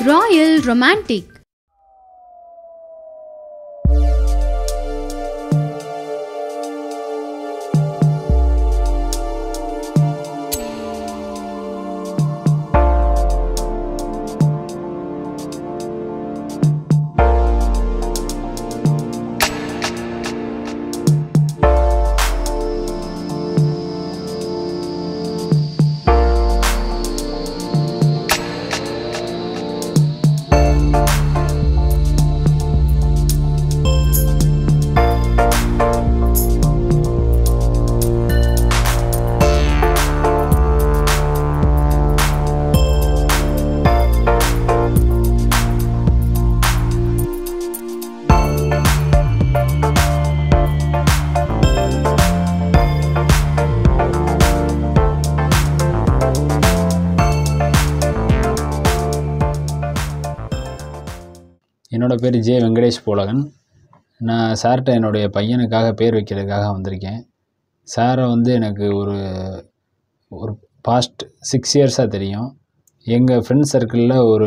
Royal Romantic. என்னோட பேர் J Venkatesh போலகன் நான் சார்கிட்ட என்னுடைய பையனுக்காக பேர் வைக்கிறதுக்காக வந்திருக்கேன் சாரை வந்து எனக்கு ஒரு ஒரு பாஸ்ட் சிக்ஸ் இயர்ஸாக தெரியும் எங்கள் ஃப்ரெண்ட்ஸ் சர்க்கிளில் ஒரு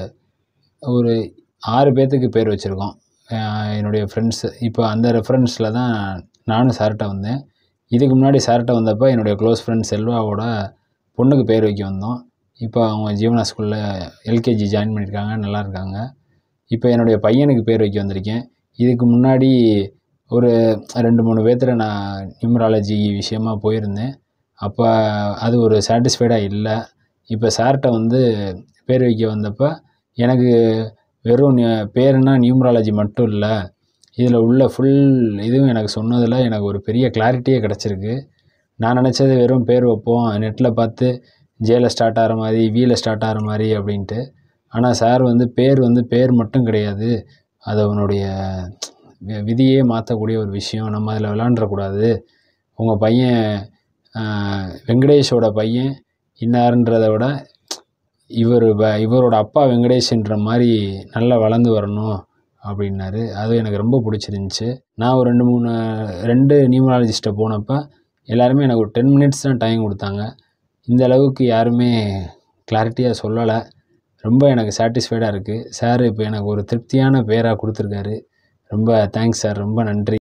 ஒரு ஆறு பேர்த்துக்கு பேர் வச்சுருக்கோம் அஹ் என்னுடைய ஃப்ரெண்ட்ஸு இப்போ அந்த ரெஃபரன்ஸில் தான் நானும் சார்கிட்ட வந்தேன் இதுக்கு முன்னாடி சார்கிட்ட வந்தப்போ என்னுடைய க்ளோஸ் ஃப்ரெண்ட் செல்வாவோட பொண்ணுக்கு பேர் வைக்க வந்தோம் இப்போ அவங்க ஜீவனா ஸ்கூலில் எல்கேஜி ஜாயின் பண்ணியிருக்காங்க நல்லா இருக்காங்க இப்போ என்னுடைய பையனுக்கு பேர் வைக்க வந்திருக்கேன் இதுக்கு முன்னாடி ஒரு ரெண்டு மூணு பேர்த்துல நான் நியூமராலஜி விஷயமா போயிருந்தேன் அப்போ அது ஒரு சாட்டிஸ்ஃபைடாக இல்லை இப்போ சார்கிட்ட வந்து பேர் வைக்க வந்தப்போ எனக்கு வெறும் நி- பேருனா நியூமராலஜி மட்டும் இல்லை இதில் உள்ள ஃபுல் இதுவும் எனக்கு சொன்னதில் எனக்கு ஒரு பெரிய கிளாரிட்டியே கிடச்சிருக்கு நான் நினச்சது வெறும் பேர் வைப்போம் நெட்டில் பார்த்து ஜேல ஸ்டார்ட் ஆகிற மாதிரி வீல ஸ்டார்ட் ஆகிற மாதிரி அப்படின்ட்டு ஆனால் சார் வந்து பேர் வந்து பேர் மட்டும் கிடையாது அது அவனுடைய வி- விதியே மாற்றக்கூடிய ஒரு விஷயம் நம்ம அதில் விளாண்டுறக்கூடாது உங்கள் பையன் ஆஹ், வெங்கடேஷோட பையன் இன்னாருன்றதை விட இவர் வ- இவரோட அப்பா வெங்கடேஷ்ன்ற மாதிரி நல்லா வளர்ந்து வரணும் அப்படின்னாரு அது எனக்கு ரொம்ப பிடிச்சிருந்துச்சி நான் ஒரு ரெண்டு மூணு ரெண்டு நியூமராலஜிஸ்ட்டை போனப்போ எல்லாருமே எனக்கு ஒரு டென் மினிட்ஸ் தான் டைம் கொடுத்தாங்க இந்த அளவுக்கு யாருமே கிளாரிட்டியாக சொல்லலை ரொம்ப எனக்கு சாட்டிஸ்ஃபைடாக இருக்குது சார் இப்போ எனக்கு ஒரு திருப்தியான பேராக கொடுத்துருக்காரு ரொம்ப தேங்க்ஸ் சார் ரொம்ப நன்றி